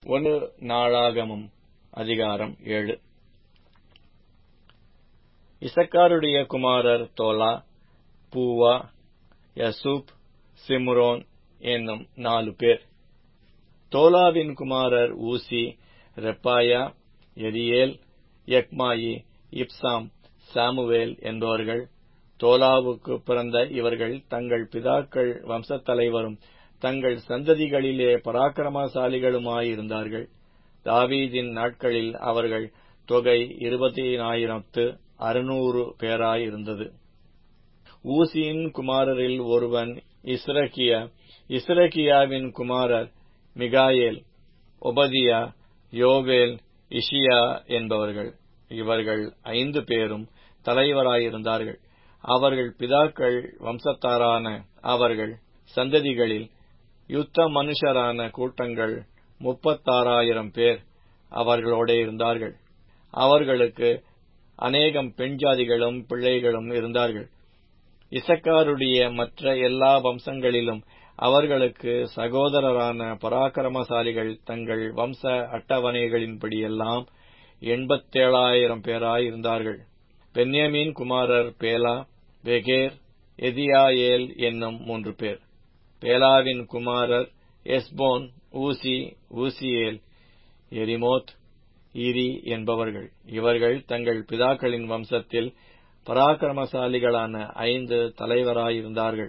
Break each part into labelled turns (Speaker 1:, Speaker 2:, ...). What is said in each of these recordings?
Speaker 1: ஒன்று நாளாகமம் அதிகாரம் ஏழு இசக்காருடைய குமாரர் தோலா பூவா யசூப் சிம்ரோன் என்னும் நாலு பேர் தோலாவின் குமாரர் ஊசி ரெப்பாயா எரியேல் யக்மாயி இப்சாம் சாமுவேல் என்பவர்கள் தோலாவுக்கு பிறந்த இவர்கள் தங்கள் பிதாக்கள் வம்சத் தலைவரும் தங்கள் சந்ததிகளிலே பராக்கிரமசாலிகளுமாயிருந்தார்கள் தாவீதின் நாட்களில் அவர்கள் தொகை இருபதினாயிரத்து அறுநூறு பேராயிருந்தது ஊசியின் குமாரரில் ஒருவன் இஸ்ரகியா இஸ்ரகியாவின் குமாரர் மிகாயேல் ஒபதியா யோவேல் இஷியா என்பவர்கள் இவர்கள் ஐந்து பேரும் தலைவராயிருந்தார்கள் அவர்கள் பிதாக்கள் வம்சத்தாரான அவர்கள் சந்ததிகளில் யுத்த மனுஷரான கூட்டங்கள் முப்பத்தாறாயிரம் பேர் அவர்களோட இருந்தார்கள் அவர்களுக்கு அநேகம் பெண் ஜாதிகளும் பிள்ளைகளும் இருந்தார்கள் இசக்காருடைய மற்ற எல்லா வம்சங்களிலும் அவர்களுக்கு சகோதரரான பராக்கிரமசாலிகள் தங்கள் வம்ச அட்டவணைகளின்படியெல்லாம் எண்பத்தேழாயிரம் பேராயிருந்தார்கள் பென்யமீன் குமாரர் பேலா வெகேர் எதியாயேல் என்னும் மூன்று பேர் பேலாவின் குமாரர் எஸ்போன் ஊசி ஊசியேல் எரிமோத் ஈரி என்பவர்கள் இவர்கள் தங்கள் பிதாக்களின் வம்சத்தில் பராக்கிரமசாலிகளான ஐந்து தலைவராயிருந்தார்கள்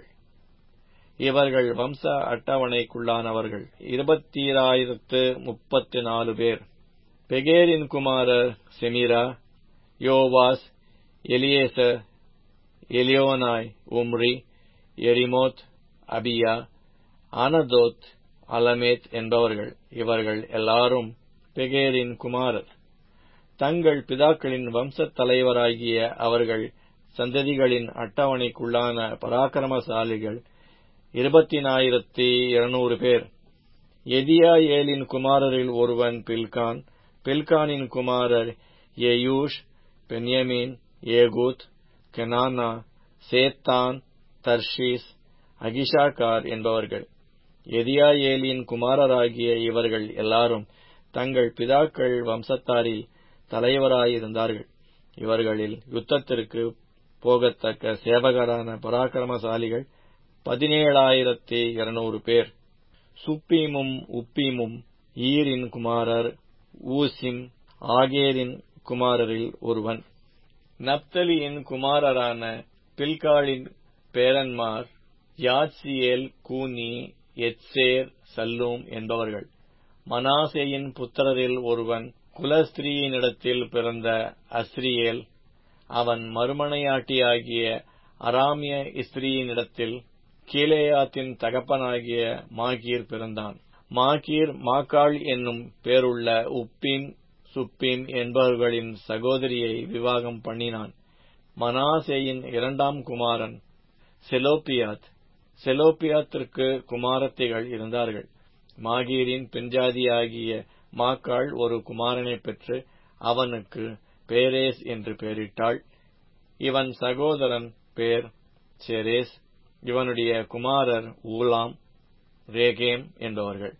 Speaker 1: இவர்கள் வம்ச அட்டவணைக்குள்ளானவர்கள் இருபத்தீராயிரத்து முப்பத்து நாலு பேர் பெகேரின் குமாரர் செமிரா யோவாஸ் எலியேசர் எலியோனாய் உம்ரி எரிமோத் அபியா ஆனதோத் அலமேத் என்பவர்கள் இவர்கள் எல்லாரும் பெகேரின் குமாரர் தங்கள் பிதாக்களின் வம்சத் தலைவராகிய அவர்கள் சந்ததிகளின் அட்டவணைக்குள்ளான பராக்கிரமசாலிகள் இருபத்தினாயிரத்தி இருநூறு பேர் எதியாயேலின் குமாரரில் ஒருவன் பில்கான் பில்கானின் குமாரர் ஏயூஷ் பென்யமீன் ஏகூத் கெனானா சேத்தான் தர்ஷீஸ் அகிஷாக்கார் என்பவர்கள் எதியாயேலின் குமாரராகிய இவர்கள் எல்லாரும் தங்கள் பிதாக்கள் வம்சத்தாரில் தலைவராயிருந்தார்கள் இவர்களில் யுத்தத்திற்கு போகத்தக்க சேவகரான பராக்கிரமசாலிகள் பதினேழாயிரத்தி இருநூறு பேர் சுப்பீமும் உப்பீமும் ஈரின் குமாரர் ஊசிம் ஆகேரின் குமாரரில் ஒருவன் நப்தலியின் குமாரரான பில்காளின் பேரன்மார் யாத்சியேல் கூனி எத்சேர் சல்லூம் என்பவர்கள் மனாசேயின் புத்திரரில் ஒருவன் குலஸ்திரீயினிடத்தில் பிறந்த அஸ்ரியேல் அவன் மறுமனையாட்டியாகிய அராமிய இஸ்திரியினிடத்தில் கீலேயாத்தின் தகப்பனாகிய மாகீர் பிறந்தான் மாகீர் மாக்காள் என்னும் பேருள்ள உப்பீம் சுப்பீம் என்பவர்களின் சகோதரியை விவாகம் பண்ணினான் மனாசேயின் இரண்டாம் குமாரன் செலோப்பியாத் செலோப்பியாத்திற்கு குமாரத்திகள் இருந்தார்கள் மாகீரின் பெண்ஜாதியாகிய மாக்காள் ஒரு குமாரனை பெற்று அவனுக்கு பேரேஸ் என்று பெயரிட்டாள் இவன் சகோதரன் பேர் செரேஸ் இவனுடைய குமாரர் ஊலாம் ரேகேம் என்பவர்கள்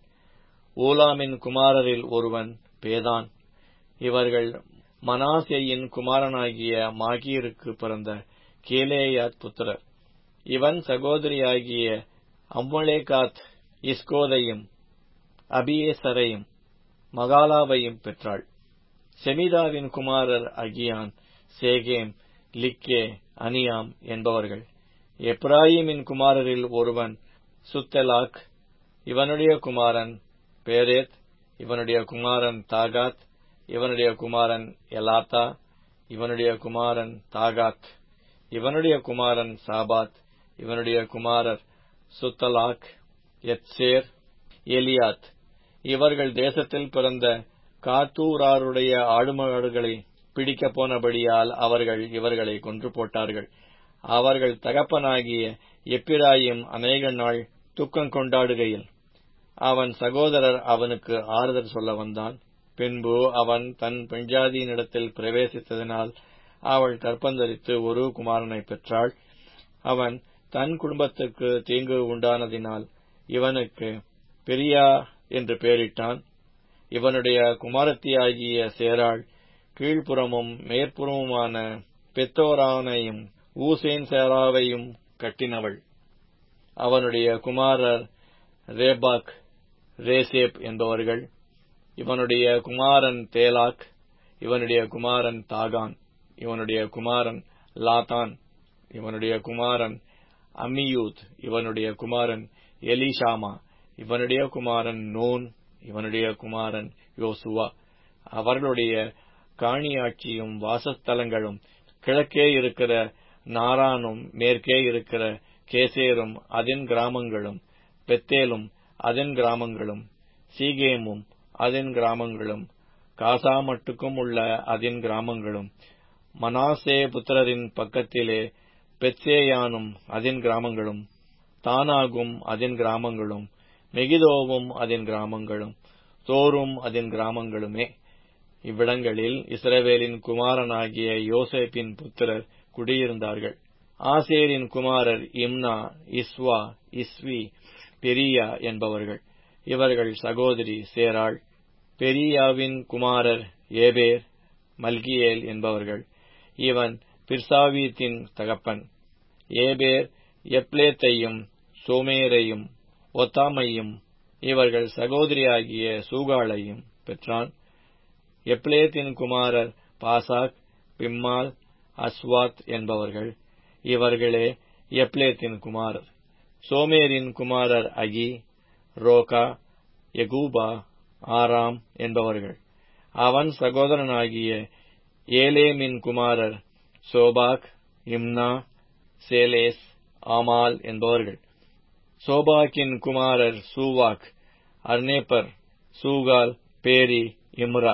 Speaker 1: ஊலாமின் குமாரரில் ஒருவன் பேதான் இவர்கள் மனாசேயின் குமாரனாகிய மாகீருக்கு பிறந்த கீலேயாத் புத்திரர் இவன் சகோதரியாகிய அம்மலேகாத் இஸ்கோதையும் அபியேசரையும் மகாலாவையும் பெற்றாள் செமிதாவின் குமாரர் அகியான் சேகேம் லிக்கே அனியாம் என்பவர்கள் எப்ராஹிமின் குமாரரில் ஒருவன் சுத்தலாக் இவனுடைய குமாரன் பேரேத் இவனுடைய குமாரன் தாகாத் இவனுடைய குமாரன் எலாத்தா இவனுடைய குமாரன் தாகாத் இவனுடைய குமாரன் சாபாத் இவனுடைய குமாரர் சுத்தலாக் எத்சேர் எலியாத் இவர்கள் தேசத்தில் பிறந்த காத்தூராருடைய ஆடுமாடுகளை பிடிக்கப் போனபடியால் அவர்கள் இவர்களை கொன்று போட்டார்கள் அவர்கள் தகப்பனாகிய எப்பிராயும் அநேக நாள் துக்கம் கொண்டாடுகையில் அவன் சகோதரர் அவனுக்கு ஆறுதல் சொல்ல வந்தான் பின்பு அவன் தன் பெண்ஜாதியினிடத்தில் பிரவேசித்ததினால் அவள் கற்பந்தரித்து ஒரு குமாரனை பெற்றாள் அவன் தன் குடும்பத்துக்கு தீங்கு உண்டானதினால் இவனுக்கு பெரியா என்று பெயரிட்டான் இவனுடைய குமாரத்தியாகிய சேராள் கீழ்ப்புறமும் மேற்புறமுமான பெத்தோரானையும் ஊசேன் சேராவையும் கட்டினவள் அவனுடைய குமாரர் ரேபாக் ரேசேப் என்பவர்கள் இவனுடைய குமாரன் தேலாக் இவனுடைய குமாரன் தாகான் இவனுடைய குமாரன் லாதான் இவனுடைய குமாரன் அம்மியூத் இவனுடைய குமாரன் எலிஷாமா இவனுடைய குமாரன் நூன் இவனுடைய குமாரன் யோசுவா அவர்களுடைய காணியாட்சியும் வாசஸ்தலங்களும் கிழக்கே இருக்கிற நாரானும் மேற்கே இருக்கிற கேசேரும் அதன் கிராமங்களும் பெத்தேலும் அதன் கிராமங்களும் சீகேமும் அதன் கிராமங்களும் காசா மட்டுக்கும் உள்ள அதன் கிராமங்களும் மனாசே புத்திரரின் பக்கத்திலே பெத்சேயானும் அதன் கிராமங்களும் தானாகும் அதன் கிராமங்களும் மெகிதோவும் அதன் கிராமங்களும் தோரும் அதன் கிராமங்களுமே இவ்விடங்களில் இஸ்ரவேலின் குமாரனாகிய யோசேப்பின் புத்திரர் குடியிருந்தார்கள் ஆசேரின் குமாரர் இம்னா இஸ்வா இஸ்வி பெரியா என்பவர்கள் இவர்கள் சகோதரி சேராள் பெரியாவின் குமாரர் ஏபேர் மல்கியேல் என்பவர்கள் இவன் பிர்சாவீத்தின் தகப்பன் ஏபேர் எப்லேத்தையும் சோமேரையும் ஒத்தாமையும் இவர்கள் சகோதரியாகிய சூகாளையும் பெற்றான் எப்லேத்தின் குமாரர் பாசாக் பிம்மால் அஸ்வாத் என்பவர்கள் இவர்களே எப்லேத்தின் குமாரர் சோமேரின் குமாரர் அகி ரோகா எகூபா ஆராம் என்பவர்கள் அவன் சகோதரனாகிய ஏலேமின் குமாரர் சோபாக் இம்னா சேலேஸ் ஆமால் என்பவர்கள் சோபாக்கின் குமாரர் சூவாக் அர்னேப்பர் சூகால் பேரி இம்ரா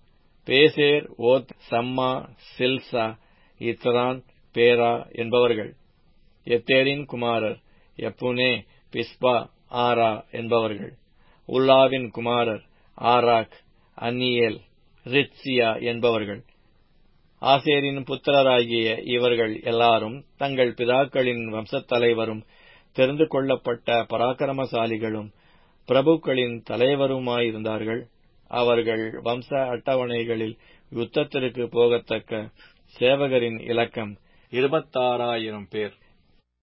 Speaker 1: பேசேர் ஓத் சம்மா சில்சா இத்ரான் பேரா என்பவர்கள் எத்தேரின் குமாரர் எப்புனே பிஸ்பா ஆரா என்பவர்கள் உல்லாவின் குமாரர் ஆராக் அன்னியேல் ரிட்சியா என்பவர்கள் ஆசேரின் புத்திரராகிய இவர்கள் எல்லாரும் தங்கள் பிதாக்களின் வம்சத் தலைவரும் தெரிந்து கொள்ளப்பட்ட பராக்கிரமசாலிகளும் பிரபுக்களின் தலைவருமாயிருந்தார்கள் அவர்கள் வம்ச அட்டவணைகளில் யுத்தத்திற்கு போகத்தக்க சேவகரின் இலக்கம் இருபத்தாறாயிரம் பேர்